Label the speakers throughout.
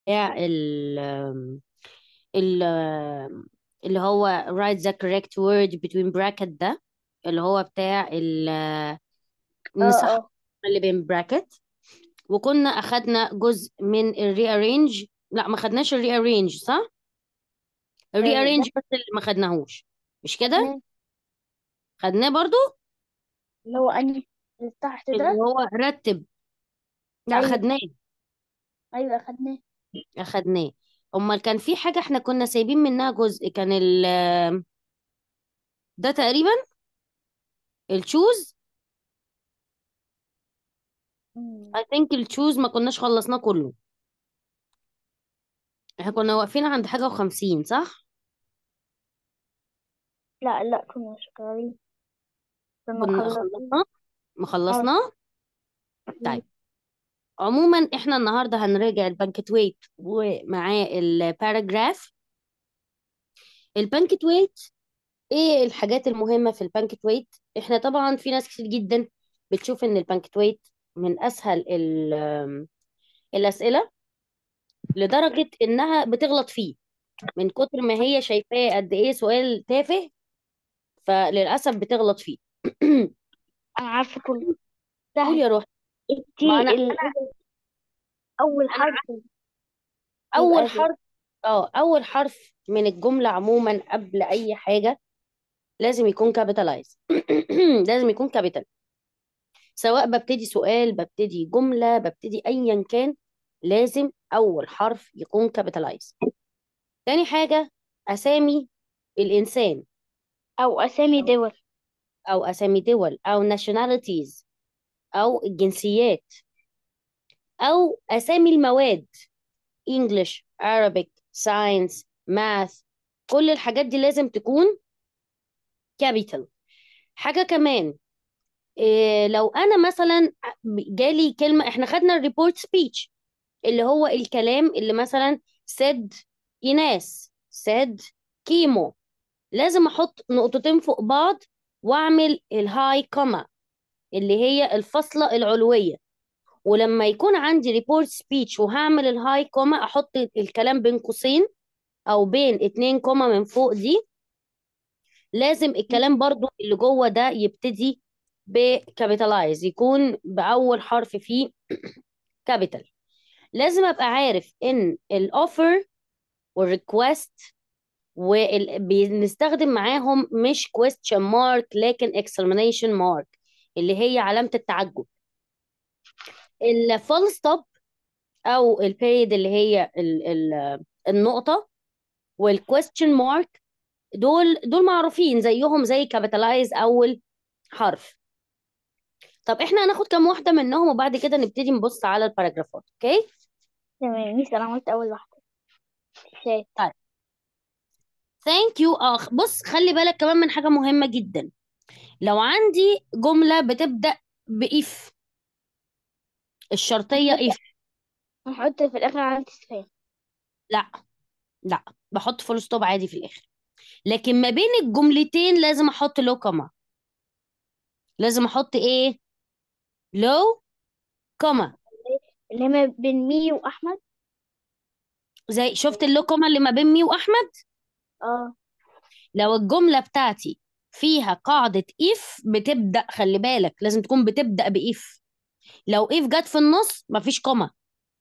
Speaker 1: بتاع ال ال اللي هو write the correct word between bracket ده اللي هو بتاع ال
Speaker 2: اه
Speaker 1: نصحح
Speaker 2: اه
Speaker 1: اللي بين bracket وكنا أخدنا جزء من ال rearrange لا ما خدناش ال rearrange صح؟ ال
Speaker 2: آه، ده
Speaker 1: rearrange بس اللي ما خدناهوش مش كده؟
Speaker 2: خدناه
Speaker 1: خدناه برضو
Speaker 2: اللي هو انهي اللي تحت
Speaker 1: اللي
Speaker 2: ده
Speaker 1: هو رتب لا
Speaker 2: ايوه
Speaker 1: خدناه
Speaker 2: ايوه خدناه
Speaker 1: أخدناه أمال كان في حاجة احنا كنا سايبين منها جزء كان ال ده تقريبا التشوز
Speaker 2: مم.
Speaker 1: I think التشوز ما كناش خلصناه كله احنا كنا واقفين عند حاجة وخمسين صح؟
Speaker 2: لا لا كنا شغالين كنا
Speaker 1: كنا
Speaker 2: مخلصين
Speaker 1: خلصناه ما
Speaker 2: اه
Speaker 1: خلصناه
Speaker 2: مم.
Speaker 1: طيب عموما احنا النهارده هنراجع البانكتويت ومعاه الباراجراف البانكتويت ايه الحاجات المهمة في البانكتويت احنا طبعا في ناس كتير جدا بتشوف ان البانكتويت من اسهل ال- الاسئلة لدرجة انها بتغلط فيه من كتر ما هي شايفاه قد ايه سؤال تافه فللاسف بتغلط فيه
Speaker 2: انا عارفه كله
Speaker 1: قول
Speaker 2: سهل
Speaker 1: يا روح
Speaker 2: التي
Speaker 1: ما انا
Speaker 2: ال... اول
Speaker 1: انا
Speaker 2: حرف
Speaker 1: اول
Speaker 2: يبقى زي
Speaker 1: حرف اه اول حرف من الجملة عموما قبل اي حاجة لازم يكون كابيتالايز لازم يكون كابيتال سواء ببتدي سؤال ببتدي جملة ببتدي ايا كان لازم اول حرف يكون كابيتالايز تاني حاجة اسامي الانسان
Speaker 2: او اسامي
Speaker 1: او
Speaker 2: دول
Speaker 1: أو اسامي دول او nationalities او الجنسيات او اسامي المواد English Arabic Science Math كل الحاجات دي لازم تكون capital حاجة كمان إيه لو أنا مثلا جالي كلمة إحنا خدنا الريبورت سبيتش اللي هو الكلام اللي مثلا said إيناس said كيمو لازم أحط نقطتين فوق بعض وأعمل الهاي كوما اللي هي الفاصلة العلوية ولما يكون عندي ريبورت سبيتش وهعمل الهاي كوما أحط الكلام بين قوسين أو بين اتنين كوما من فوق دي لازم الكلام برضو اللي جوه ده يبتدي بكابيتالايز يكون بأول حرف فيه كابيتال لازم أبقى عارف إن الأوفر والريكوست وبنستخدم معاهم مش question mark لكن exclamation mark اللي هي علامة التعجب الفول ستوب أو البيريد اللي هي ال ال النقطة والكويستشن مارك دول دول معروفين زيهم زي كابيتالايز أول حرف طب احنا هناخد كام واحدة منهم وبعد كده نبتدي نبص على الباراجرافات اوكي
Speaker 2: تمام ميس انا عملت اول واحده شات
Speaker 1: طيب ثانك يو اخ بص خلي بالك كمان من حاجة مهمة جدا لو عندي جملة بتبدأ بإف الشرطية
Speaker 2: هنحط
Speaker 1: إف
Speaker 2: هنحط في الاخر علامه استفهام
Speaker 1: لا لا بحط فول ستوب عادي في الآخر لكن ما بين الجملتين لازم أحط لو كما لازم أحط إيه لو كما
Speaker 2: اللي هي ما بين مي واحمد
Speaker 1: زي شفت اللو كما اللي ما بين مي وأحمد
Speaker 2: اه
Speaker 1: لو الجملة بتاعتي فيها قاعدة if بتبدأ خلي بالك لازم تكون بتبدأ بإف لو if جت في النص مفيش كوما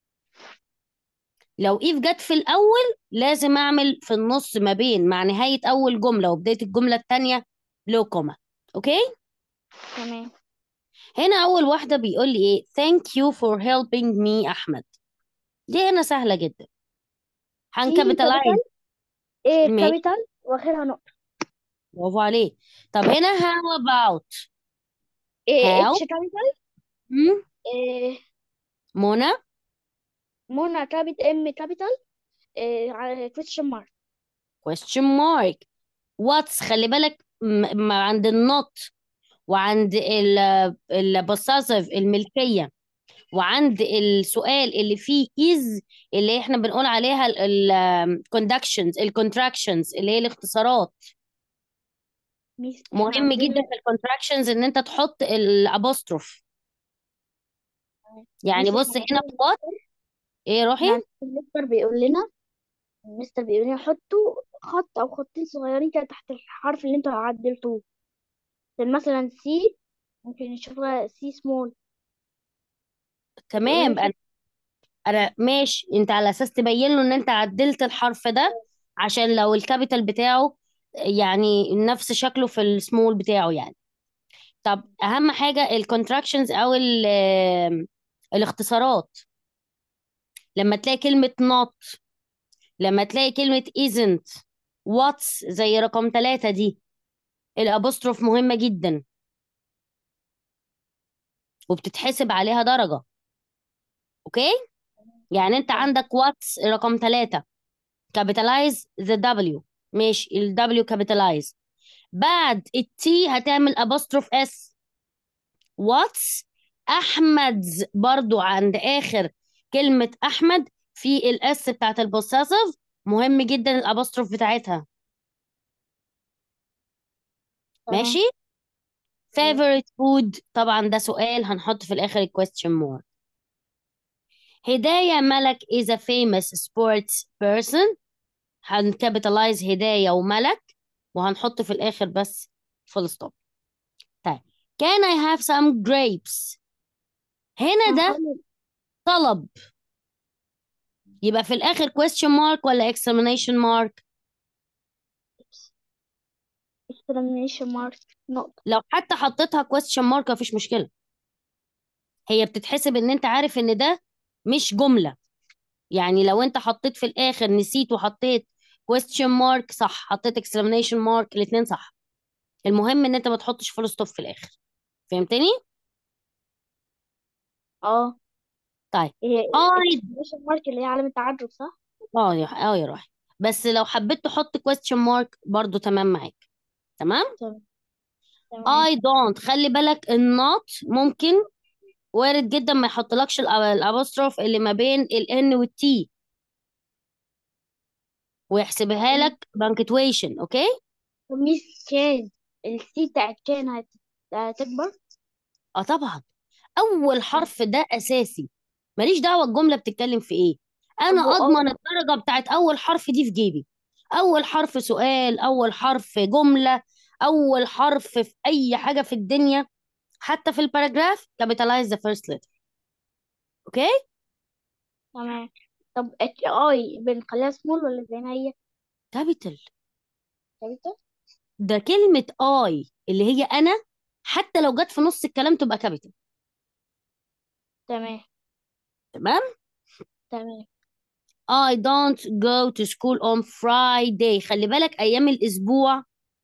Speaker 1: لو if جت في الأول لازم أعمل في النص ما بين مع نهاية أول جملة وبداية الجملة التانية لو كوما أوكي
Speaker 2: تمام
Speaker 1: هنا أول واحدة بيقول لي إيه thank you for helping me أحمد دي هنا سهلة جدا
Speaker 2: تي
Speaker 1: هنكابيتالايز
Speaker 2: كابيتال ايه
Speaker 1: ماشي
Speaker 2: كابيتال واخرها نقطه
Speaker 1: برافو عليك طب هنا how about
Speaker 2: ايه
Speaker 1: how
Speaker 2: اتش كابيتال
Speaker 1: مم؟
Speaker 2: ايه
Speaker 1: منى
Speaker 2: منى كابيتال ام كابيتال ايه على كويستشن مارك
Speaker 1: question mark واتس خلي بالك م- م- عند النوت وعند البوسيسيف الملكية وعند السؤال اللي فيه is اللي احنا بنقول عليها الكوندكشنز الكونتراكشنز اللي هي الاختصارات
Speaker 2: ميس احنا
Speaker 1: مهم
Speaker 2: عندنا
Speaker 1: جدا في الكونتراكشنز ان انت تحط الابوستروف يعني
Speaker 2: ميس
Speaker 1: بص
Speaker 2: احنا
Speaker 1: هنا
Speaker 2: عندنا
Speaker 1: في وات ايه روحي
Speaker 2: يعني المستر بيقول لنا المستر بيقول لنا حطوا خط او خطين صغيرين كده تحت الحرف اللي انتوا عدلتوه زي مثلا سي ممكن نشوفها سي سمول يقول لنا
Speaker 1: تمام انا انا ماشي انت على اساس تبين له ان انت عدلت الحرف ده عشان لو الكابيتال بتاعه يعني نفس شكله في السمول بتاعه يعني طب اهم حاجه الكونتراكشنز او ال الاختصارات لما تلاقي كلمه not لما تلاقي كلمه isn't what's زي رقم ثلاثة دي الابوستروف مهمه جدا وبتتحسب عليها درجه اوكي يعني انت عندك what's رقم ثلاثة capitalize the W ماشي ال W capitalize بعد ال T هتعمل apostrophe S what's أحمد برضو عند آخر كلمة أحمد في الاس بتاعت البوسيسيف مهم جدا الابوستروف بتاعتها
Speaker 2: تمام
Speaker 1: ماشي
Speaker 2: تمام.
Speaker 1: favorite food طبعا ده سؤال هنحط في الآخر question mark هداية ملك is a famous sports person هنكابيتالايز هداية وملك وهنحط في الآخر بس full stop طيب can I have some grapes هنا ده
Speaker 2: هنخلي
Speaker 1: طلب يبقى في الآخر question mark ولا exclamation mark
Speaker 2: exclamation mark نقطة
Speaker 1: لو حتى حطيتها question mark مفيش مشكلة هي بتتحسب ان انت عارف ان ده مش جملة يعني لو انت حطيت في الاخر نسيت وحطيت question mark صح حطيت exclamation mark الاتنين صح المهم ان انت ما تحطش فول ستوب في الاخر فهمتني
Speaker 2: اه
Speaker 1: طيب
Speaker 2: هي
Speaker 1: I
Speaker 2: exclamation mark اللي هي علامة تعجب صح؟
Speaker 1: اه يا اه يا روحي بس لو حبيت تحط question mark برضو تمام معاك تمام
Speaker 2: تمام تمام
Speaker 1: I don't خلي بالك النوت ممكن وارد جدا ما يحطلكش الابوستروف اللي ما بين ال N وال T ويحسبها لك بانكتويشن اوكي
Speaker 2: وميس كان السي بتاعت كان هت- هتكبر
Speaker 1: اه طبعا اول حرف ده اساسي ماليش دعوه الجمله بتتكلم في ايه انا
Speaker 2: طب وآه
Speaker 1: اضمن الدرجه بتاعت اول حرف دي في جيبي اول حرف سؤال اول حرف جمله اول حرف في اي حاجه في الدنيا حتى في الباراجراف capitalize the first letter اوكي
Speaker 2: تمام طب اتش اي بنخليها سمول ولا زي ما هي؟
Speaker 1: كابيتال
Speaker 2: كابيتال
Speaker 1: ده كلمه اي اللي هي انا حتى لو جت في نص الكلام تبقى كابيتال
Speaker 2: تمام
Speaker 1: تمام
Speaker 2: تمام
Speaker 1: I don't go to school on Friday خلي بالك أيام الأسبوع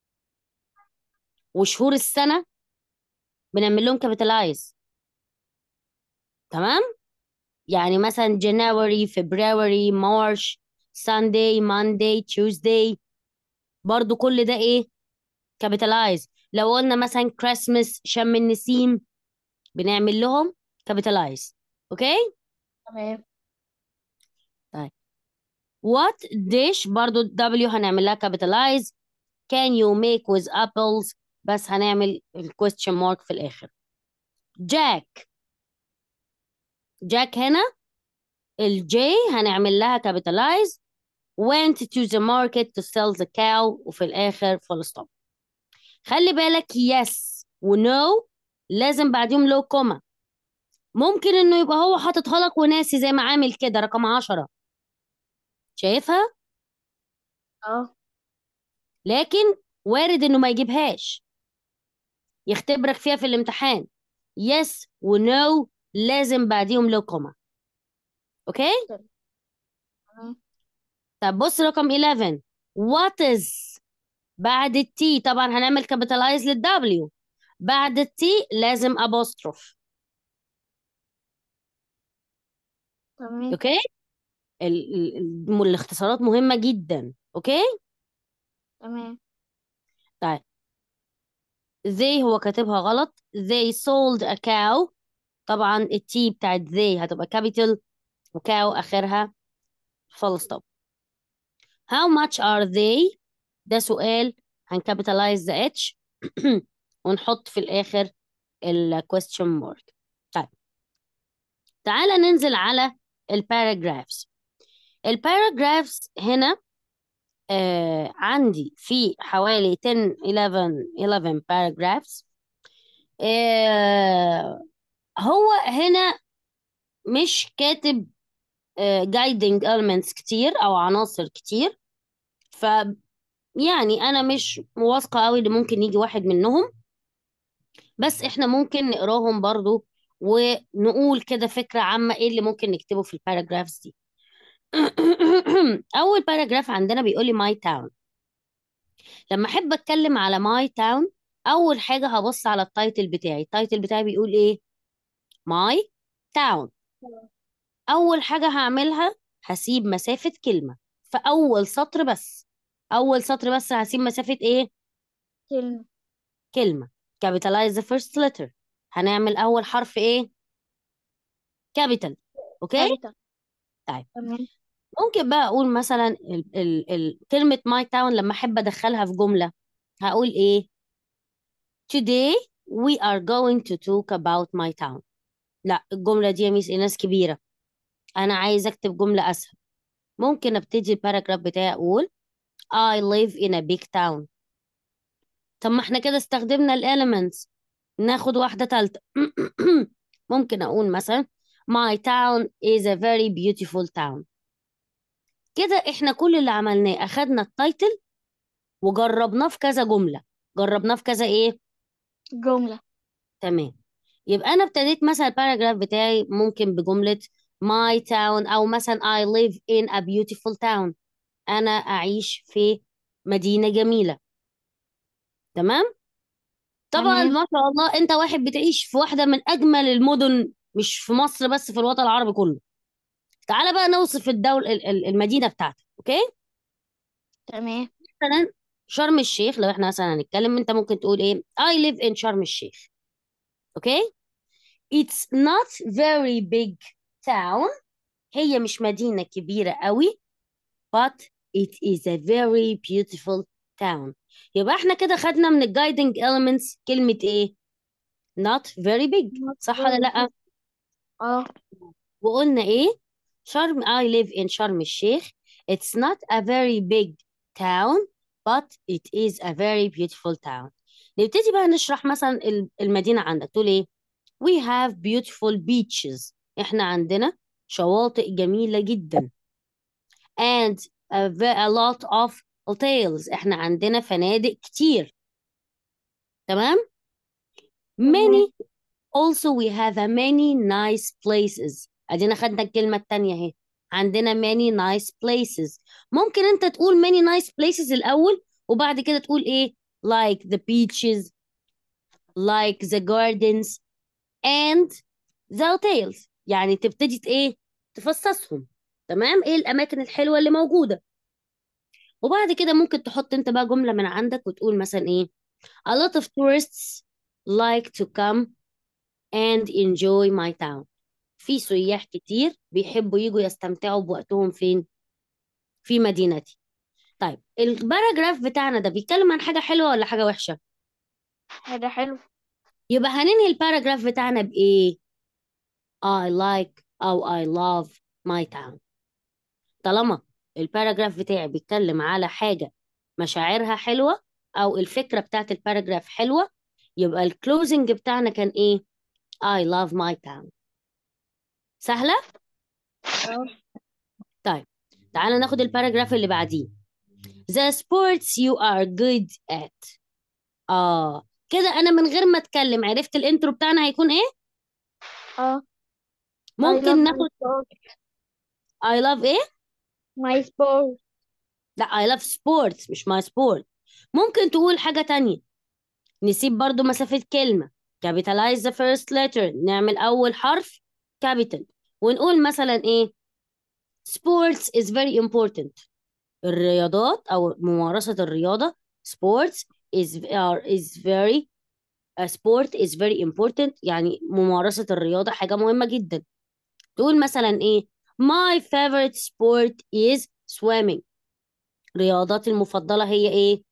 Speaker 1: وشهور السنة بنعمل لهم capitalize تمام يعني مثلا January February March Sunday Monday Tuesday برضو كل ده إيه capitalize لو قلنا مثلا Christmas شم النسيم بنعمل لهم capitalize أوكي
Speaker 2: تمام
Speaker 1: طيب what dish برضو W هنعمل لها capitalize can you make with apples بس هنعمل ال question mark في الآخر جاك جاك هنا الجي هنعمل لها capitalize went to the market to sell the cow وفي الآخر full stop خلي بالك yes و no لازم بعديهم لو كوما ممكن انه يبقى هو حاططها لك وناسي زي ما عامل كده رقم عشرة شايفها
Speaker 2: اه
Speaker 1: لكن وارد انه ما يجيبهاش يختبرك فيها في الامتحان yes و no لازم بعديهم لو كوما اوكي
Speaker 2: تمام
Speaker 1: طب بص رقم 11 what is بعد التي طبعا هنعمل كابيتالايز للدبليو بعد التي لازم apostrophe
Speaker 2: تمام
Speaker 1: اوكي ال ال ال- الاختصارات مهمة جدا اوكي
Speaker 2: تمام
Speaker 1: طيب they هو كاتبها غلط they sold a cow طبعا التي بتاعت they هتبقى capital وكاو اخرها full stop how much are they ده سؤال هنكابيتالايز the h ونحط في الاخر ال question mark طيب تعالى ننزل على الباراجرافز الباراجرافز هنا آه عندي في حوالي 10 11 11 paragraphs آه هو هنا مش كاتب آه guiding elements كتير او عناصر كتير ف يعني انا مش واثقة قوي ان ممكن يجي واحد منهم بس احنا ممكن نقراهم برضو ونقول كده فكرة عامة ايه اللي ممكن نكتبه في الباراجرافز دي اول باراجراف عندنا بيقول لي ماي تاون لما احب اتكلم على ماي تاون اول حاجه هبص على التايتل بتاعي التايتل بتاعي بيقول ايه ماي تاون اول حاجه هعملها هسيب مسافه كلمه في اول سطر بس اول سطر بس هسيب مسافه ايه
Speaker 2: كلمة
Speaker 1: كلمه capitalize the first letter هنعمل اول حرف ايه capital اوكي
Speaker 2: كابيتال
Speaker 1: طيب
Speaker 2: تمام
Speaker 1: ممكن بقى اقول مثلا ال ال ال كلمه ماي تاون لما احب ادخلها في جمله هقول ايه Today we are going to talk about my town. لا الجملة دي يا ميس ناس كبيرة أنا عايز أكتب جملة أسهل ممكن أبتدي الباراجراف بتاعي أقول I live in a big town طب ما احنا كده استخدمنا الاليمنتس ناخد واحدة تالتة ممكن أقول مثلا My town is a very beautiful town كده احنا كل اللي عملناه أخدنا التايتل وجربناه في كذا جملة جربناه في كذا إيه
Speaker 2: جملة
Speaker 1: تمام يبقى انا ابتديت مثلا الباراجراف بتاعي ممكن بجملة my town او مثلا I live in a beautiful town انا اعيش في مدينة جميلة تمام طبعا
Speaker 2: تمام
Speaker 1: ما شاء الله انت واحد بتعيش في واحدة من اجمل المدن مش في مصر بس في الوطن العربي كله تعالى بقى نوصف الدولة ال- ال- المدينة بتاعتك اوكي
Speaker 2: تمام
Speaker 1: مثلا شرم الشيخ لو احنا مثلا هنتكلم انت ممكن تقول ايه I live in شرم الشيخ اوكي It's not very big town هي مش مدينة كبيرة قوي but it is a very beautiful town يبقى احنا كده خدنا من الجايدنج elements كلمة ايه not very big
Speaker 2: Not
Speaker 1: صح ولا
Speaker 2: very
Speaker 1: لأ
Speaker 2: big. اه
Speaker 1: وقلنا ايه شرم I live in شرم الشيخ it's not a very big town but it is a very beautiful town نبتدي بقى نشرح مثلا ال- المدينة عندك تقول ايه we have beautiful beaches احنا عندنا شواطئ جميلة جدا and a, ve- a lot of hotels احنا عندنا فنادق كتير تمام
Speaker 2: تمام
Speaker 1: many also we have a many nice places ادينا خدنا الكلمة التانية اهي عندنا many nice places ممكن انت تقول many nice places الاول وبعد كده تقول ايه like the beaches like the gardens and the hotels يعني تبتدي ت- ايه تفصصهم تمام ايه الاماكن الحلوة اللي موجودة وبعد كده ممكن تحط انت بقى جملة من عندك وتقول مثلا ايه A lot of tourists like to come and enjoy my town. في سياح كتير بيحبوا يجوا يستمتعوا بوقتهم فين؟ في مدينتي. طيب الباراجراف بتاعنا ده بيتكلم عن حاجة حلوة ولا حاجة وحشة؟
Speaker 2: هذا حلو
Speaker 1: يبقى هننهي الباراجراف بتاعنا بإيه؟ I like أو I love my town. طالما الباراجراف بتاعي بيتكلم على حاجة مشاعرها حلوة أو الفكرة بتاعت الباراجراف حلوة يبقى الكلوزنج بتاعنا كان إيه؟ I love my town. سهلة؟
Speaker 2: اه
Speaker 1: طيب تعالى ناخد الباراجراف اللي بعديه The sports you are good at آه كده أنا من غير ما أتكلم عرفت الانترو بتاعنا هيكون إيه؟
Speaker 2: اه I love
Speaker 1: ممكن
Speaker 2: my
Speaker 1: ناخد
Speaker 2: sport
Speaker 1: I love إيه؟
Speaker 2: my sport
Speaker 1: لا I love sports مش my sport ممكن تقول حاجة تانية نسيب برضو مسافة كلمة capitalize the first letter نعمل أول حرف capital ونقول مثلا إيه sports is very important الرياضات أو ممارسة الرياضة sports is are, is very a sport is very important يعني ممارسة الرياضة حاجة مهمة جدا تقول مثلا إيه my favorite sport is swimming رياضاتي المفضلة هي إيه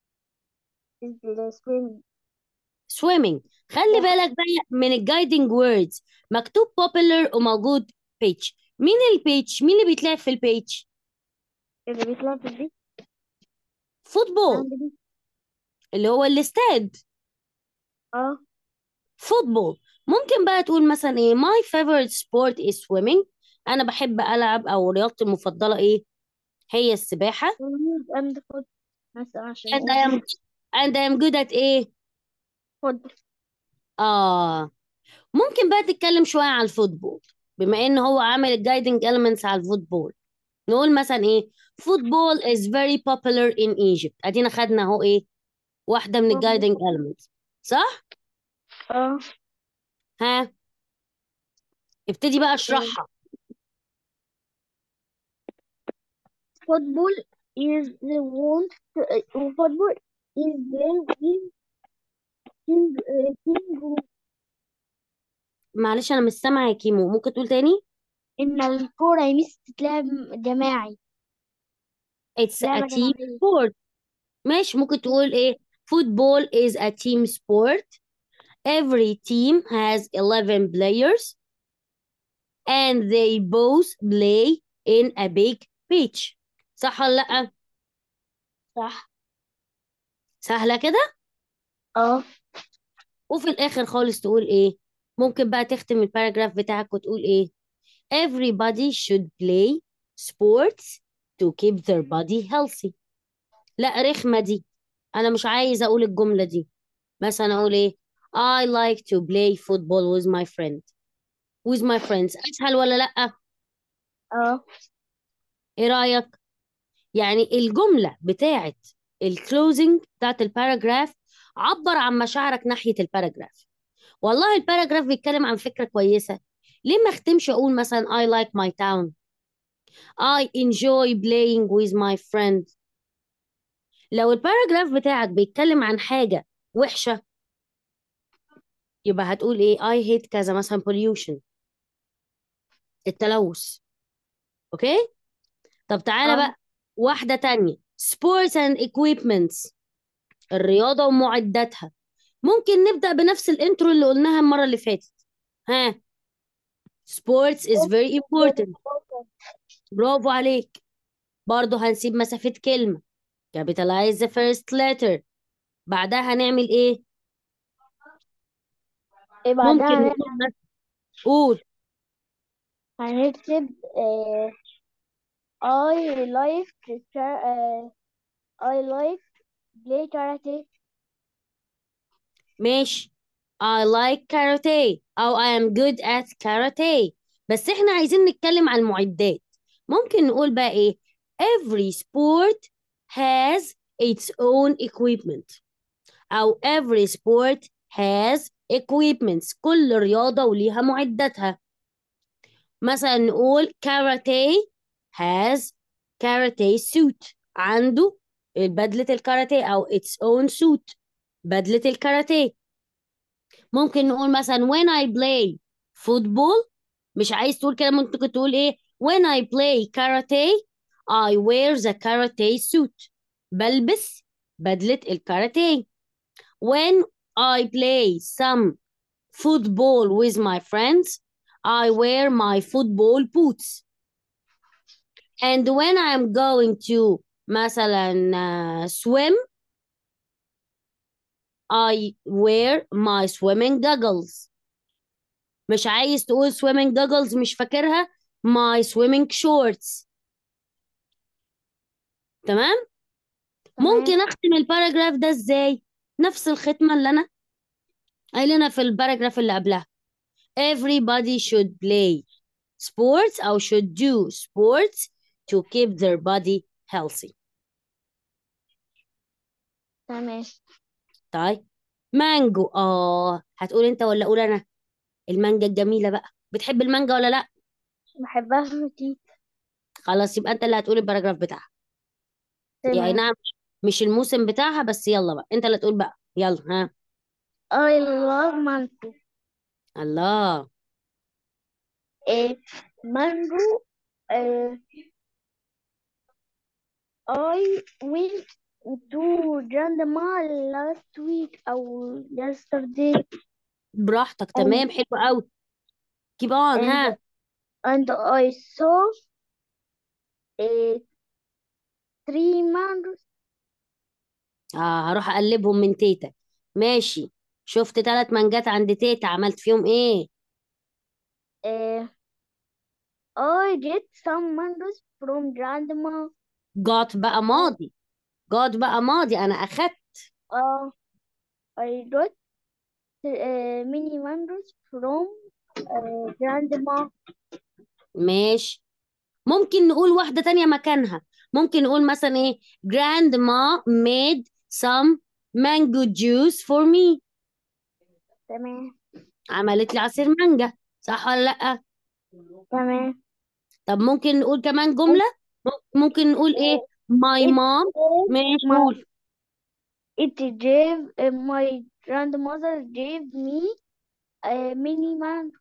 Speaker 2: is the swimming
Speaker 1: swimming خلي
Speaker 2: صح
Speaker 1: بالك بقى من الجايدنج ووردز مكتوب popular وموجود page مين البيتش مين اللي بيتلعب في البيتش
Speaker 2: اللي بيطلع في البيت
Speaker 1: فوتبول
Speaker 2: عندي
Speaker 1: اللي هو الاستاد
Speaker 2: اه
Speaker 1: فوتبول ممكن بقى تقول مثلا ايه my favorite sport is swimming انا بحب العب او رياضتي المفضله ايه هي السباحه
Speaker 2: and foot مثلا عشان
Speaker 1: and I am and I am good at ايه
Speaker 2: فوتبول
Speaker 1: اه ممكن بقى تتكلم شويه على الفوتبول بما ان هو عامل الجايدنج elements على الفوتبول نقول مثلا ايه football is very popular in Egypt ادينا خدنا اهو ايه واحده من الجايدنج elements صح
Speaker 2: اه
Speaker 1: ها ابتدي بقى اشرحها
Speaker 2: football is the one football is played in team uh, team group
Speaker 1: معلش انا مش سامعه يا كيمو ممكن تقول تاني
Speaker 2: إن الكورة يا ميس تتلعب جماعي
Speaker 1: it's a
Speaker 2: لعبة
Speaker 1: team
Speaker 2: جماعية
Speaker 1: sport ماشي ممكن تقول ايه football is a team sport every team has 11 players and they both play in a big pitch صح ولا لا
Speaker 2: صح
Speaker 1: سهله كده
Speaker 2: اه
Speaker 1: وفي الاخر خالص تقول ايه ممكن بقى تختم الباراجراف بتاعك وتقول ايه everybody should play sports to keep their body healthy لا رخمة دي أنا مش عايزة أقول الجملة دي مثلا أقول إيه I like to play football with my friend with my friends أسهل ولا لأ
Speaker 2: اه
Speaker 1: إيه رأيك يعني الجملة بتاعت الكلوزنج بتاعت الباراجراف عبر عن مشاعرك ناحية الباراجراف والله الباراجراف بيتكلم عن فكرة كويسة ليه ما اختمش أقول مثلا I like my town I enjoy playing with my friend لو الباراجراف بتاعك بيتكلم عن حاجة وحشة يبقى هتقول ايه I hate كذا مثلا pollution التلوث اوكي طب تعالى
Speaker 2: اه
Speaker 1: بقى واحدة تانية sports and equipments الرياضة ومعداتها ممكن نبدأ بنفس الانترو اللي قلناها المرة اللي فاتت ها sports is very important برافو عليك برضه هنسيب مسافة كلمة capitalize the first letter بعدها هنعمل ايه
Speaker 2: إيه
Speaker 1: ممكن
Speaker 2: بعدها
Speaker 1: نقول مثلا قول
Speaker 2: هنكتب آه I like ka- آه I like play karate
Speaker 1: ماشي I like karate أو I am good at karate بس احنا عايزين نتكلم عن المعدات ممكن نقول بقى ايه every sport has its own equipment أو every sport has equipments كل رياضة وليها معداتها مثلا نقول karate has karate suit عنده بدلة الكاراتيه أو its own suit بدلة الكاراتيه ممكن نقول مثلا when I play football مش عايز تقول كده ممكن تقول ايه when I play karate I wear the karate suit بلبس بدلة الكاراتيه when I play some football with my friends I wear my football boots and when I'm going to مثلا uh, swim I wear my swimming goggles مش عايز تقول swimming goggles مش فاكرها my swimming shorts تمام
Speaker 2: تمام
Speaker 1: ممكن اختم الباراجراف ده ازاي نفس الختمة اللي انا قايلينها في الباراجراف اللي قبلها everybody should play sports أو should do sports to keep their body healthy
Speaker 2: تمام
Speaker 1: طيب مانجو اه هتقول انت ولا اقول انا المانجا الجميلة بقى بتحب المانجا ولا لا
Speaker 2: بحبها في
Speaker 1: خلاص يبقى انت اللي هتقول الباراجراف بتاعها يعني
Speaker 2: تمام
Speaker 1: نعم مش الموسم بتاعها بس يلا بقى انت اللي تقول بقى يلا ها
Speaker 2: I love mango
Speaker 1: الله
Speaker 2: إيه mango آه I went to grandma last week أو yesterday
Speaker 1: براحتك
Speaker 2: and
Speaker 1: تمام حلو قوي keep on
Speaker 2: and
Speaker 1: ها
Speaker 2: and I saw a three mangoes
Speaker 1: اه هروح اقلبهم من تيتا ماشي شفت ثلاث مانجات عند تيتا عملت فيهم ايه
Speaker 2: uh, I get some mangoes from grandma
Speaker 1: got بقى ماضي got بقى ماضي انا اخدت
Speaker 2: uh, I got uh, many mangoes from uh, grandma
Speaker 1: ماشي ممكن نقول واحدة تانية مكانها ممكن نقول مثلا ايه grandma made some mango juice for me
Speaker 2: تمام
Speaker 1: عملت لي عصير مانجا صح ولا لأ
Speaker 2: تمام
Speaker 1: طب ممكن نقول كمان جملة ممكن نقول ايه my
Speaker 2: It
Speaker 1: mom
Speaker 2: gave
Speaker 1: ماشي
Speaker 2: my
Speaker 1: قول
Speaker 2: it gave uh, my grandmother gave me a mini man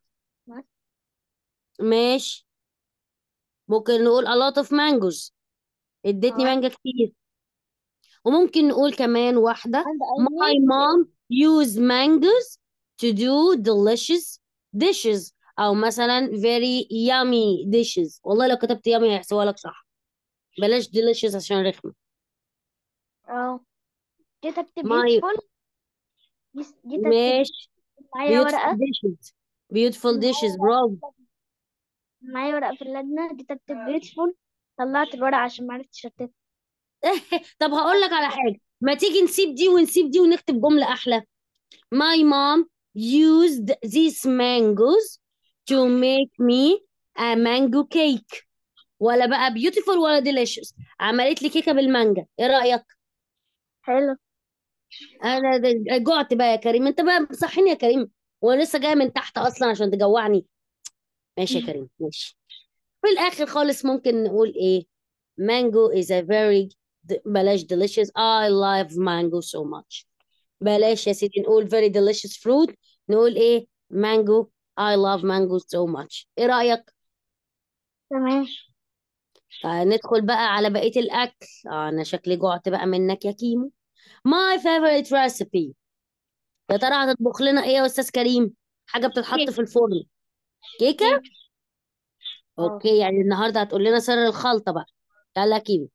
Speaker 1: ماشي ممكن نقول a lot of mangoes ادتني
Speaker 2: uh,
Speaker 1: مانجا كتير وممكن نقول كمان واحدة
Speaker 2: and I
Speaker 1: my
Speaker 2: made
Speaker 1: mom use mangoes to do delicious dishes أو مثلا very yummy dishes والله لو كتبت yummy هيحسبوها لك صح بلاش delicious عشان رخمة
Speaker 2: اه جيت اكتب
Speaker 1: my
Speaker 2: beautiful جيت جيت اكتب
Speaker 1: ماشي
Speaker 2: معايا
Speaker 1: beautiful
Speaker 2: ورقة
Speaker 1: dishes beautiful
Speaker 2: معايا
Speaker 1: dishes
Speaker 2: ورقة
Speaker 1: برافو
Speaker 2: معايا ورقة في اللجنة جيت اكتب beautiful طلعت الورقة عشان معرفتش اكتب
Speaker 1: طب هقول لك على حاجة ما تيجي نسيب دي ونسيب دي ونكتب جملة أحلى My mom used these mangoes to make me a mango cake ولا بقى beautiful ولا delicious عملت لي كيكة بالمانجا ايه رأيك
Speaker 2: حلو
Speaker 1: انا د- جعت بقى يا كريم انت بقى صحيني يا كريم وانا لسه جايه من تحت اصلا عشان تجوعني ماشي يا كريم ماشي في الاخر خالص ممكن نقول ايه mango is a very د- بلاش delicious I love mango so much بلاش يا سيدي نقول very delicious fruit نقول ايه mango I love mango so much ايه رأيك
Speaker 2: تمام
Speaker 1: طيب ندخل بقى على بقية الأكل آه أنا شكلي جعت بقى منك يا كيمو my favorite recipe يا ترى هتطبخ لنا ايه يا أستاذ كريم حاجة بتتحط
Speaker 2: كيك
Speaker 1: في الفرن كيكة
Speaker 2: كيك اه
Speaker 1: اوكي يعني النهاردة هتقول لنا سر الخلطة بقى يلا يا كيمو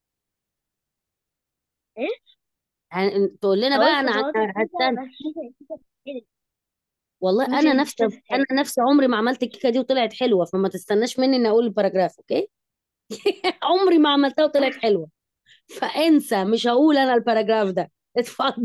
Speaker 2: ايه
Speaker 1: هن... تقول لنا
Speaker 2: هقول
Speaker 1: بقى انا
Speaker 2: خطوات الكيكة
Speaker 1: هستنى
Speaker 2: بس ممكن الكيكة تتحرق
Speaker 1: والله انا
Speaker 2: ممكن
Speaker 1: نفسي
Speaker 2: الكيكة
Speaker 1: انا
Speaker 2: تتحرق
Speaker 1: نفسي عمري ما عملت الكيكة دي وطلعت حلوة فما تستناش مني اني اقول الباراجراف اوكي عمري ما عملتها وطلعت حلوة فانسى مش هقول انا الباراجراف ده اتفضل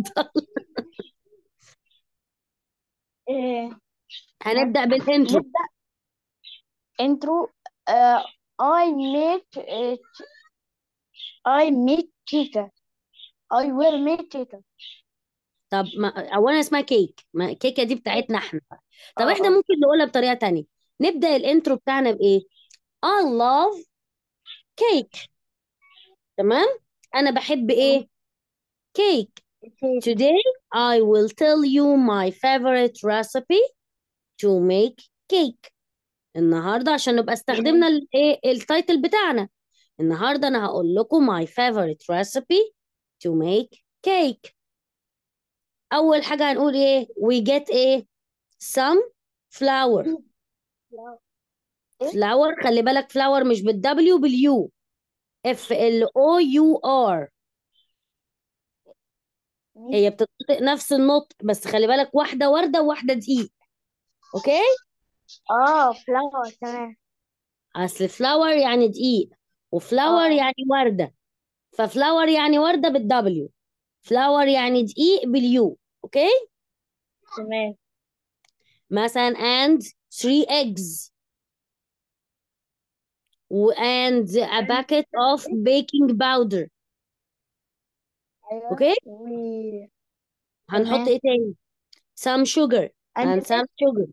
Speaker 2: إيه.
Speaker 1: هنبدأ بالانترو
Speaker 2: نبدأ intro uh, I make it I make cake I will make cake
Speaker 1: طب ما اولا اسمها كيك ما الكيكه دي بتاعتنا احنا طب
Speaker 2: اه
Speaker 1: احنا
Speaker 2: اه
Speaker 1: ممكن نقولها بطريقه تانية نبدا الانترو بتاعنا بايه I love cake تمام انا بحب ايه كيك
Speaker 2: cake
Speaker 1: today I will tell you my favorite recipe to make cake النهارده عشان نبقى استخدمنا الايه التايتل بتاعنا النهارده انا هقول لكم my favorite recipe to make cake اول حاجه هنقول ايه we get ايه some flour
Speaker 2: ايه
Speaker 1: فلاور خلي بالك فلاور مش بالدبليو باليو اف ال او يو ار
Speaker 2: مش
Speaker 1: هي بتنطق نفس النطق بس خلي بالك واحده ورده وواحده دقيق اوكي
Speaker 2: اه فلاور تمام
Speaker 1: اصل فلاور يعني دقيق وفلاور
Speaker 2: اه
Speaker 1: يعني ورده ففلاور يعني ورده بالدبليو فلاور يعني دقيق باليو اوكي
Speaker 2: تمام
Speaker 1: مثلا and three eggs و and a bucket of baking powder
Speaker 2: ايوه
Speaker 1: اوكي
Speaker 2: و
Speaker 1: هنحط
Speaker 2: تمام
Speaker 1: ايه تاني some sugar
Speaker 2: and
Speaker 1: and some sugar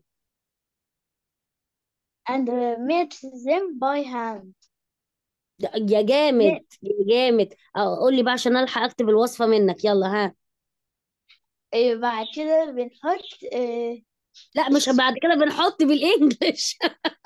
Speaker 2: and mix them by hand
Speaker 1: يا جامد يا جامد اه قول لي بقى عشان الحق اكتب الوصفه منك يلا ها
Speaker 2: إيه بعد كده بنحط إيه
Speaker 1: لا مش بعد كده بنحط بالانجلش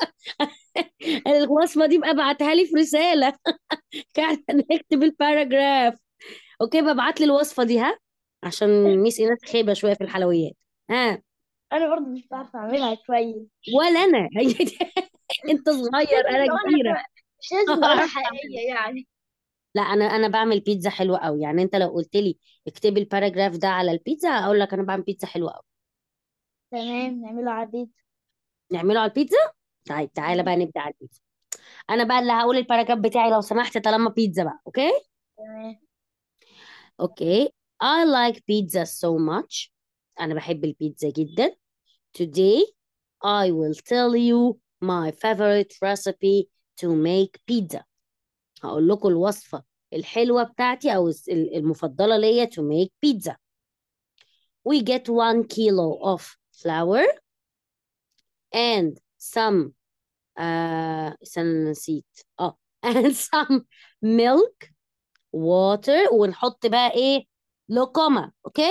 Speaker 1: الوصفه دي بقى ابعتها لي في رساله كان نكتب الباراجراف اوكي ببعت لي الوصفه دي ها عشان ميس ايناس خيبه شويه في الحلويات ها
Speaker 2: انا برضه مش بعرف اعملها كويس
Speaker 1: ولا انا انت صغير انا
Speaker 2: لو انا
Speaker 1: كبيره
Speaker 2: ف- مش لازم تقولها حقيقية يعني
Speaker 1: لا انا انا بعمل بيتزا حلوه قوي يعني انت لو قلت لي اكتبي الباراجراف ده على البيتزا اقول لك انا بعمل بيتزا حلوه قوي
Speaker 2: تمام نعمله على البيت
Speaker 1: نعمله على البيتزا طيب تعالى بقى نبدا على البيتزا انا بقى اللي هقول الباراجراف بتاعي لو سمحت طالما بيتزا بقى اوكي
Speaker 2: تمام
Speaker 1: اوكي I like pizza so much انا بحب البيتزا جدا today I will tell you my favorite recipe to make pizza هقول لكم الوصفة الحلوة بتاعتي أو الس- المفضلة ليا to make pizza. We get one kilo of flour and some آه استنى نسيت اه and some milk water ونحط بقى ايه لقمة اوكي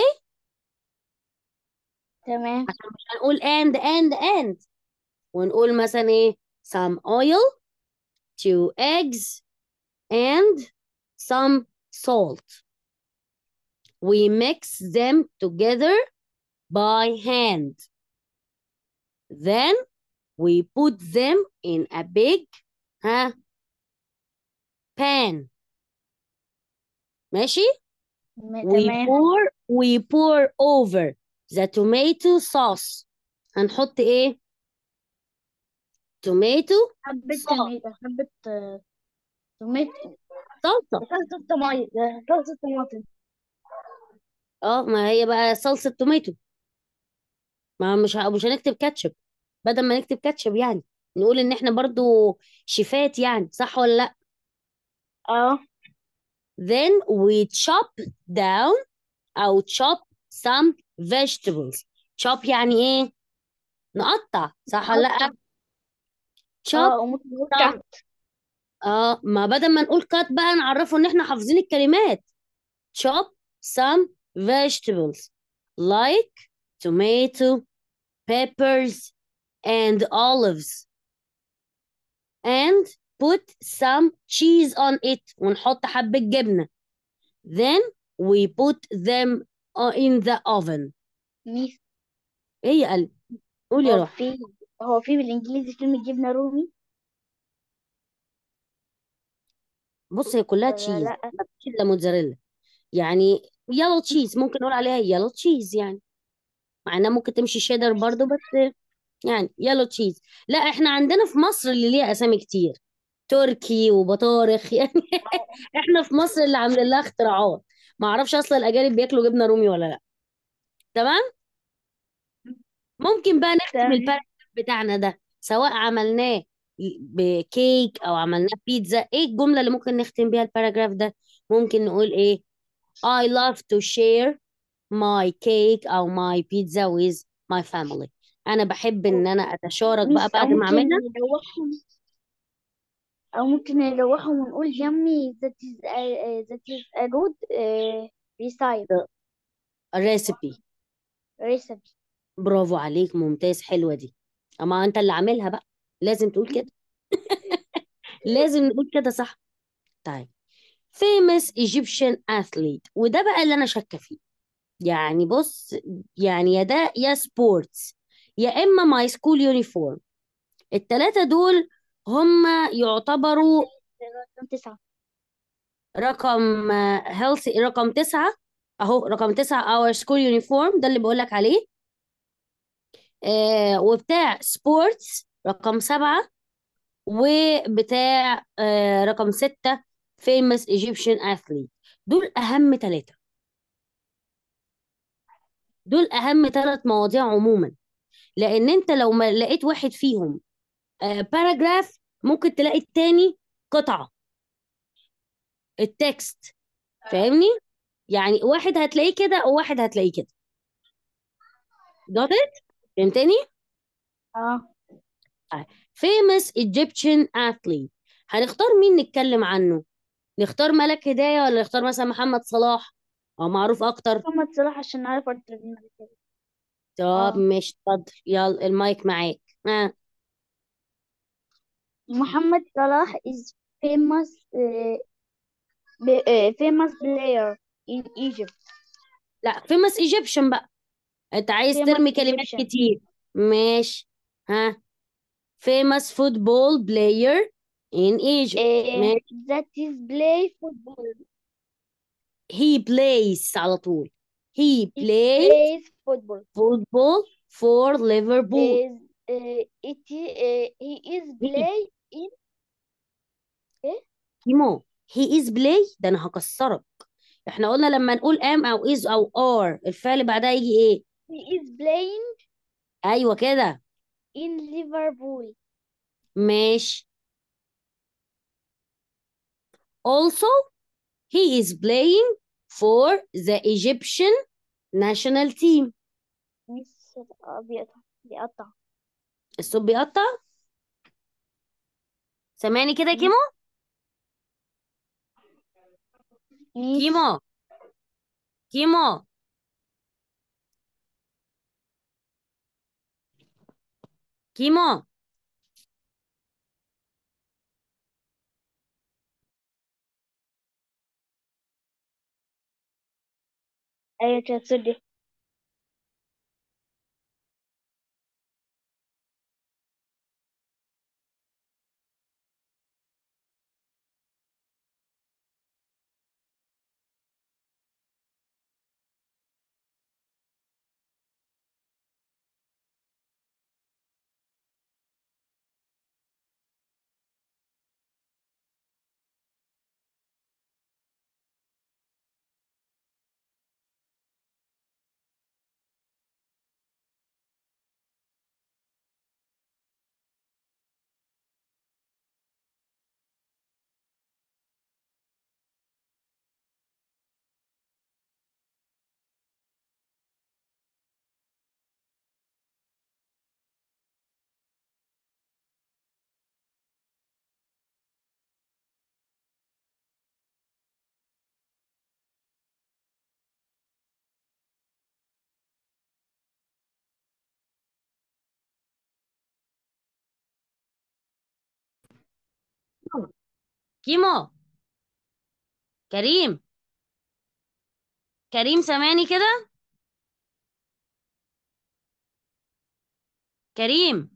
Speaker 2: تمام
Speaker 1: عشان مش هنقول and and and ونقول مثلا ايه some oil two eggs and some salt we mix them together by hand then we put them in a big ها pan ماشي
Speaker 2: م-
Speaker 1: we
Speaker 2: تمام
Speaker 1: pour we pour over the tomato sauce هنحط ايه tomato
Speaker 2: حبة
Speaker 1: sauce
Speaker 2: توميتو حبة آه، توميتو
Speaker 1: صلصة
Speaker 2: صلصة طماطم صلصة طماطم
Speaker 1: اه ما هي بقى صلصة توميتو ما مش ه- مش هنكتب كاتشب بدل ما نكتب كاتشب يعني نقول ان احنا برضو شيفات يعني صح ولا لا
Speaker 2: اه
Speaker 1: then we chop down او chop some vegetables chop يعني ايه نقطع صح ولا لا
Speaker 2: نقطع
Speaker 1: chop
Speaker 2: اه وممكن نقول
Speaker 1: some
Speaker 2: كات
Speaker 1: اه ما بدل ما نقول cut بقى نعرفه ان احنا حافظين الكلمات chop some vegetables like tomato peppers and olives and put some cheese on it ونحط حبة جبنة then we put them uh, in the oven
Speaker 2: ميس
Speaker 1: ايه يا قلبي قول يا
Speaker 2: هو
Speaker 1: روح
Speaker 2: في هو في بالانجليزي كلمة جبنة رومي
Speaker 1: بص هي كلها
Speaker 2: ولا
Speaker 1: تشيز
Speaker 2: لا
Speaker 1: ما فيش الا موتزاريلا يعني يلو تشيز ممكن نقول عليها يلو تشيز يعني مع انها ممكن تمشي شيدر برضو بس يعني يلو تشيز لا احنا عندنا في مصر اللي ليها اسامي كتير تركي وبطارخ يعني احنا في مصر اللي عاملين لها اختراعات ما اعرفش اصلا الاجانب بياكلوا جبنه رومي ولا لا تمام ممكن بقى نختم
Speaker 2: تمام
Speaker 1: الباراجراف بتاعنا ده سواء عملناه بكيك او عملناه بيتزا ايه الجمله اللي ممكن نختم بيها الباراجراف ده ممكن نقول ايه I love to share my cake أو my pizza with my family أنا بحب إن أنا أتشارك بقى
Speaker 2: ميس أو
Speaker 1: بعد ما
Speaker 2: ممكن
Speaker 1: أعملها
Speaker 2: نلوحهم أو ممكن نلوحهم ونقول يمي that is a, that is a good uh, recipe
Speaker 1: recipe
Speaker 2: recipe
Speaker 1: برافو عليك ممتاز حلوة دي أما أنت اللي عاملها بقى لازم تقول كده لازم نقول كده صح طيب famous Egyptian athlete وده بقى اللي أنا شاكة فيه يعني بص يعني يا ده يا سبورتس يا إما ماي سكول يونيفورم التلاتة دول هم يعتبروا
Speaker 2: رقم تسعة
Speaker 1: رقم هيلثي رقم تسعة اهو رقم تسعة اور سكول يونيفورم ده اللي بقولك عليه آه وبتاع سبورتس رقم سبعة وبتاع آه رقم ستة فيموس ايجيبشن اثليت دول اهم ثلاثة دول اهم ثلاث مواضيع عموما لان انت لو ما لقيت واحد فيهم آه باراجراف ممكن تلاقي التاني قطعة التكست فاهمني يعني واحد هتلاقيه كده وواحد هتلاقيه كده got it فهمتني
Speaker 2: اه
Speaker 1: famous Egyptian athlete هنختار مين نتكلم عنه نختار ملك هداية ولا نختار مثلا محمد صلاح أو معروف أكتر
Speaker 2: محمد صلاح عشان نعرف الترجمة كده
Speaker 1: طب
Speaker 2: اه
Speaker 1: مش اتفضل يلا المايك معاك ها
Speaker 2: محمد صلاح is famous uh, b- uh, famous player in Egypt
Speaker 1: لا famous Egyptian بقى أنت عايز
Speaker 2: famous
Speaker 1: ترمي كلمات
Speaker 2: Egyptian
Speaker 1: كتير ماشي ها famous football player in Egypt
Speaker 2: آه،
Speaker 1: ماشي
Speaker 2: that is play football
Speaker 1: he plays على طول he
Speaker 2: he
Speaker 1: plays
Speaker 2: plays football
Speaker 1: football for Liverpool
Speaker 2: is uh, it uh, he is play in
Speaker 1: كيمو he is play ده انا هكسرك احنا قلنا لما نقول am او is او are الفعل بعدها يجي ايه
Speaker 2: he is playing
Speaker 1: ايوه كده
Speaker 2: in Liverpool
Speaker 1: ماشي also he is playing for the Egyptian national team
Speaker 2: مش آه، بيقطع بيقطع
Speaker 1: الصوت بيقطع سامعني كده يا كيمو
Speaker 2: ميس
Speaker 1: كيمو كيمو كيمو
Speaker 2: ايوه كده سوري
Speaker 1: كيمو كريم كريم سامعني كده كريم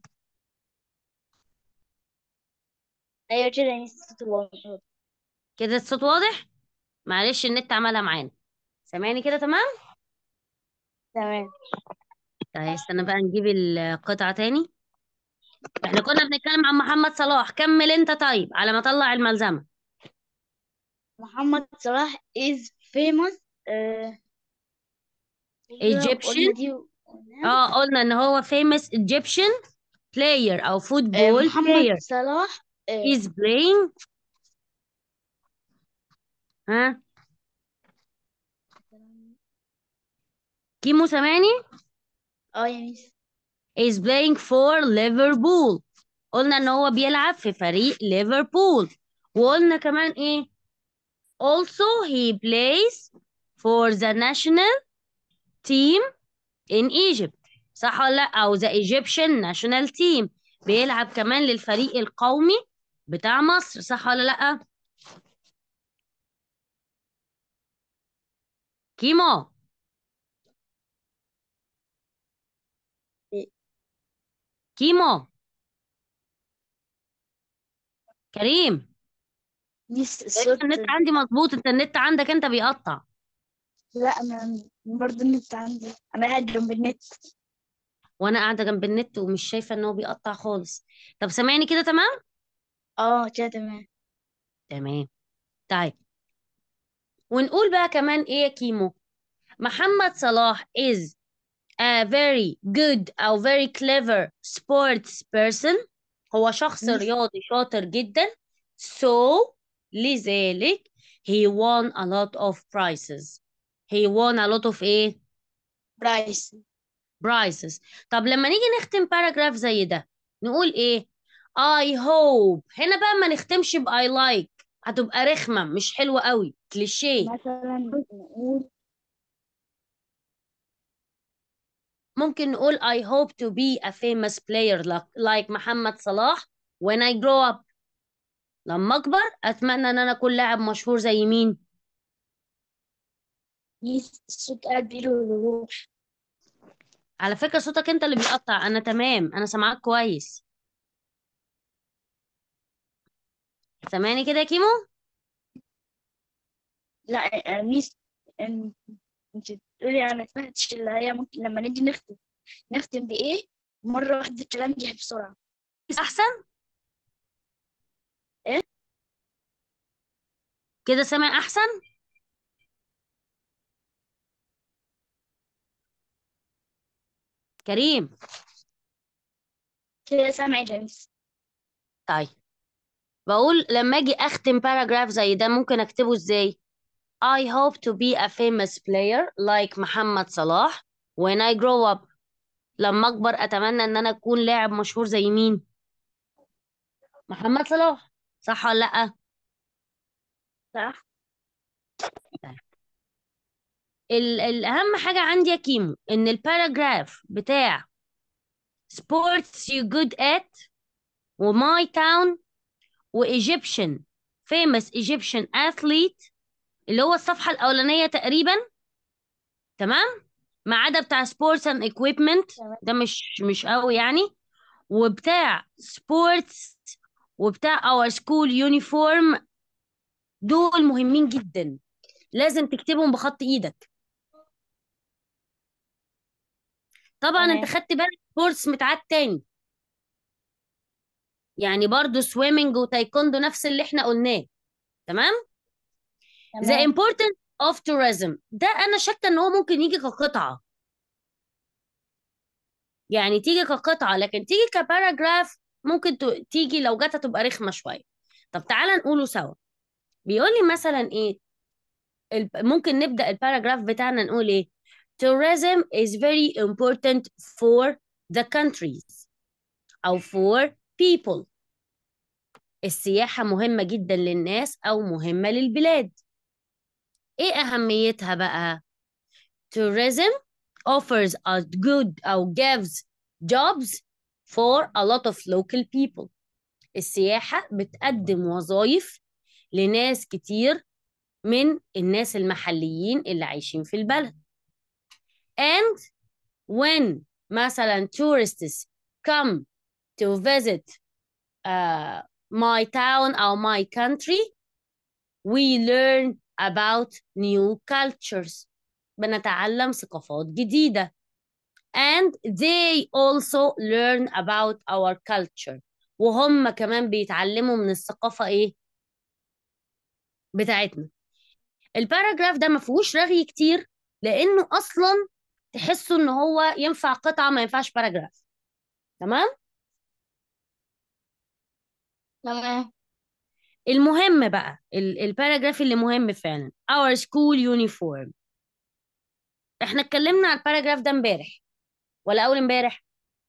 Speaker 2: ايوه كده ميس الصوت واضح.
Speaker 1: كده الصوت واضح معلش النت عملها معانا سامعني كده تمام
Speaker 2: تمام
Speaker 1: طيب استنى بقى نجيب القطعة تاني احنا كنا بنتكلم عن محمد صلاح كمل انت طيب على ما اطلع الملزمة
Speaker 2: محمد صلاح is famous آه، قلنا
Speaker 1: Egyptian
Speaker 2: دي قلنا.
Speaker 1: اه قلنا ان هو famous Egyptian player او
Speaker 2: آه،
Speaker 1: football
Speaker 2: محمد
Speaker 1: player
Speaker 2: صلاح آه،
Speaker 1: is playing ها كيمو سامعني
Speaker 2: اه يا ميس
Speaker 1: is playing for Liverpool قلنا ان هو بيلعب في فريق ليفربول وقلنا كمان ايه also he plays for the national team in Egypt صح ولا لا او the Egyptian national team بيلعب كمان للفريق القومي بتاع مصر صح ولا لا كيمو كيمو كريم
Speaker 2: ميس
Speaker 1: ليش
Speaker 2: الصوت
Speaker 1: النت عندي مظبوط انت النت عندك انت بيقطع
Speaker 2: لا انا برضه النت عندي انا قاعد جنب النت
Speaker 1: وانا قاعده جنب النت ومش شايفه ان هو بيقطع خالص طب سامعني كده تمام
Speaker 2: اه كده تمام
Speaker 1: تمام طيب ونقول بقى كمان ايه يا كيمو محمد صلاح is a very good أو very clever sports person هو شخص
Speaker 2: ميس
Speaker 1: رياضي شاطر جدا so لذلك he won a lot of prizes he won a lot of ايه
Speaker 2: برايس
Speaker 1: prizes طب لما نيجي نختم باراجراف زي ده نقول ايه I hope هنا بقى ما نختمش ب I like هتبقى رخمة مش حلوة قوي كليشيه
Speaker 2: مثلا نقول
Speaker 1: ممكن نقول I hope to be a famous player like, like محمد صلاح when I grow up لما أكبر أتمنى إن أنا أكون لاعب مشهور زي مين؟
Speaker 2: ميس الصوت قاعد بيقول
Speaker 1: على فكرة صوتك أنت اللي بيقطع أنا تمام أنا سامعاك كويس سامعني كده يا كيمو
Speaker 2: لا آه، ميس انت انت بتقولي انا ما سمعتش اللي هي ممكن لما نيجي نختم نختم بايه مرة واحدة الكلام يجي بسرعة
Speaker 1: احسن
Speaker 2: ايه
Speaker 1: كده سامع احسن كريم
Speaker 2: كده سامع يا ميس
Speaker 1: طيب بقول لما اجي اختم باراجراف زي ده ممكن اكتبه ازاي I hope to be a famous player like محمد صلاح when I grow up لما اكبر اتمنى ان انا اكون لاعب مشهور زي مين محمد صلاح صح ولا لا
Speaker 2: صح
Speaker 1: طيب. ال الاهم حاجة عندي يا كيمو ان الباراجراف بتاع sports you good at وماي town وإيجيبشن famous Egyptian athlete اللي هو الصفحة الأولانية تقريبا تمام ما عدا بتاع sports and equipment
Speaker 2: تمام
Speaker 1: ده مش مش قوي يعني وبتاع sports وبتاع our school uniform دول مهمين جدا لازم تكتبهم بخط ايدك طبعا انت
Speaker 2: تمام
Speaker 1: خدت بالك سبورتس متعاد تاني يعني برضو سويمنج وتايكوندو نفس اللي احنا قلناه تمام the
Speaker 2: تمام
Speaker 1: importance of tourism ده انا شاكه ان هو ممكن يجي كقطعه يعني تيجي كقطعه لكن تيجي كباراجراف ممكن ت- تيجي لو جت هتبقى رخمه شويه طب تعالى نقوله سوا بيقول لي مثلا ايه ال- ممكن نبدا الباراجراف بتاعنا نقول ايه tourism is very important for the countries او for people السياحه مهمه جدا للناس او مهمه للبلاد ايه اهميتها بقى tourism offers a good أو gives jobs for a lot of local people السياحة بتقدم وظائف لناس كتير من الناس المحليين اللي عايشين في البلد and when مثلا tourists come to visit uh, my town أو my country we learn about new cultures بنتعلم ثقافات جديدة and they also learn about our culture وهم كمان بيتعلموا من الثقافة ايه بتاعتنا الباراجراف ده ما فيهوش رغي كتير لانه اصلا تحسوا ان هو ينفع قطعة ما ينفعش باراجراف تمام
Speaker 2: تمام
Speaker 1: المهم بقى ال- الباراجراف اللي مهم فعلا our school uniform احنا اتكلمنا على الباراجراف ده امبارح ولا اول امبارح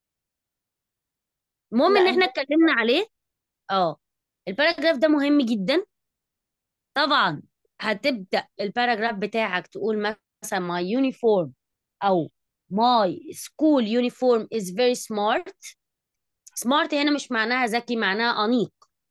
Speaker 1: المهم
Speaker 2: لا
Speaker 1: ان
Speaker 2: انت
Speaker 1: احنا اتكلمنا عليه اه الباراجراف ده مهم جدا طبعا هتبدأ الباراجراف بتاعك تقول مثلا my uniform أو my school uniform is very smart smart هنا مش معناها ذكي معناها أنيق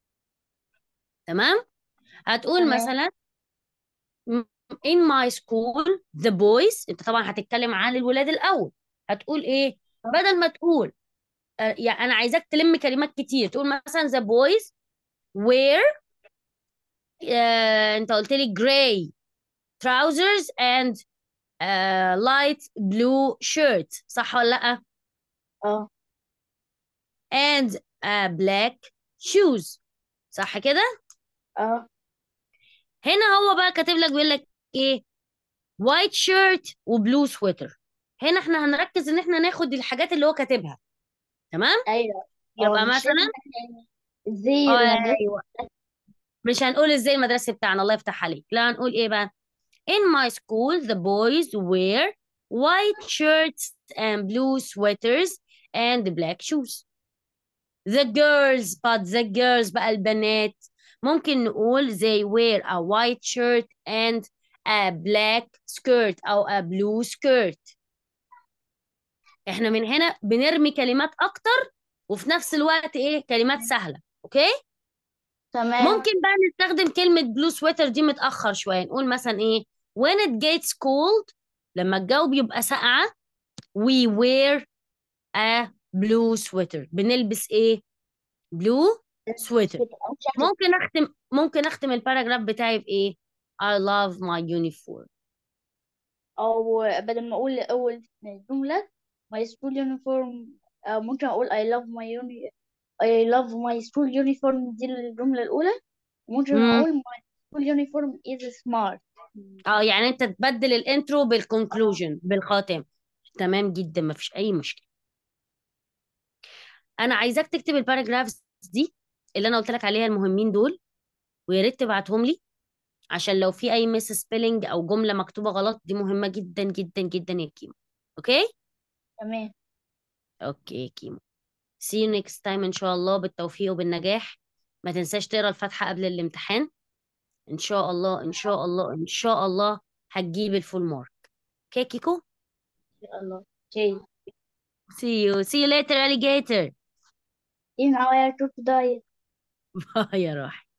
Speaker 1: تمام هتقول
Speaker 2: تمام
Speaker 1: مثلا in my school the boys انت طبعا هتتكلم عن الولاد الأول هتقول ايه بدل ما تقول آه، يعني أنا عايزاك تلم كلمات كتير تقول مثلا the boys wear آه، انت قلت لي gray trousers and uh, light blue shirt صح ولا لأ
Speaker 2: اه
Speaker 1: and uh, black shoes صح كده
Speaker 2: اه
Speaker 1: هنا هو بقى كاتب لك بيقول لك ايه white shirt وبلو سويتر هنا احنا هنركز ان احنا ناخد الحاجات اللي هو كاتبها تمام
Speaker 2: ايوه اه
Speaker 1: يبقى
Speaker 2: مش لازم
Speaker 1: مثلا
Speaker 2: احنا زي المدرسة
Speaker 1: ايوه مش هنقول ازاي المدرسة بتاعنا الله يفتح عليك لا هنقول ايه بقى in my school the boys wear white shirts and blue sweaters and black shoes the girls but the girls بقى البنات ممكن نقول they wear a white shirt and a black skirt أو a blue skirt احنا من هنا بنرمي كلمات أكتر وفي نفس الوقت ايه كلمات سهلة اوكي
Speaker 2: تمام
Speaker 1: ممكن بقى نستخدم كلمة blue sweater دي متأخر شوية نقول مثلا ايه when it gets cold لما الجو بيبقى ساقعة we wear a blue sweater بنلبس ايه blue sweater
Speaker 2: سويتر أو جاكيت
Speaker 1: ممكن اختم ممكن اختم الباراجراف بتاعي بايه I love my uniform
Speaker 2: أو بدل ما أقول أول جملة my school uniform أو ممكن أقول I love my uni I love my school uniform دي الجملة الأولى ممكن
Speaker 1: مم.
Speaker 2: أقول my school uniform is smart
Speaker 1: اه يعني انت تبدل الانترو بالكونكلوجن بالخاتم تمام جدا مفيش اي مشكله انا عايزاك تكتب الباراجرافز دي اللي انا قلت لك عليها المهمين دول ويا ريت تبعتهم لي عشان لو في اي ميس سبيلنج او جمله مكتوبه غلط دي مهمه جدا جدا جدا يا كيمو اوكي
Speaker 2: تمام
Speaker 1: اوكي يا كيمو see you next time ان شاء الله بالتوفيق وبالنجاح ما تنساش تقرا الفاتحه قبل الامتحان ان شاء الله ان شاء الله ان شاء الله هتجيب الفول مارك اوكي كيكو
Speaker 2: إن شاء الله okay
Speaker 1: see you see you later alligator
Speaker 2: in our crocodile
Speaker 1: باي يا روحي